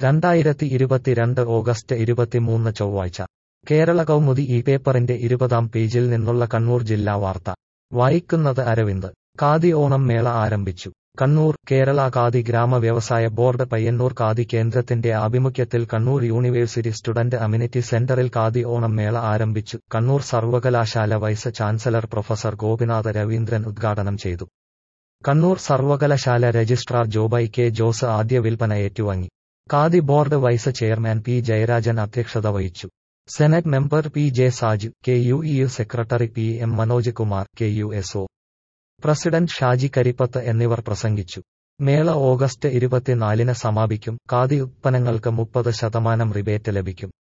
രണ്ടായിരത്തി ഇരുപത്തിരണ്ട് ഓഗസ്റ്റ് ഇരുപത്തിമൂന്ന് ചൊവ്വാഴ്ച കേരള കൗമുദി ഈ പേപ്പറിന്റെ ഇരുപതാം പേജിൽ നിന്നുള്ള കണ്ണൂർ ജില്ലാ വാർത്ത വായിക്കുന്നത് അരവിന്ദ് ഖാദി ഓണം മേള ആരംഭിച്ചു കണ്ണൂർ കേരള ഖാദി ഗ്രാമ വ്യവസായ ബോർഡ് പയ്യന്നൂർ ഖാദി കേന്ദ്രത്തിന്റെ ആഭിമുഖ്യത്തിൽ കണ്ണൂർ യൂണിവേഴ്സിറ്റി സ്റ്റുഡന്റ് അമ്യൂണിറ്റി സെന്ററിൽ ഖാദി ഓണം മേള ആരംഭിച്ചു കണ്ണൂർ സർവകലാശാല vice chancellor professor Gopinatha Raveendran ഉദ്ഘാടനം ചെയ്തു കണ്ണൂർ സർവകലാശാല രജിസ്ട്രാർ ജോബൈ കെ ജോസ് ആദ്യ വിൽപ്പന ഏറ്റുവാങ്ങി khadi board vice chairman P Jayarajan അധ്യക്ഷത വഹിച്ചു senate member P J Saju K U E U secretary P M Manoj Kumar K U S O president Shaji Karippath എന്നിവർ പ്രസംഗിച്ചു മേള ഓഗസ്റ്റ് ഇരുപത്തിനാലിന് സമാപിക്കും ഖാദി ഉത്പന്നങ്ങൾക്ക് മുപ്പത് ശതമാനം റിബേറ്റ് ലഭിക്കും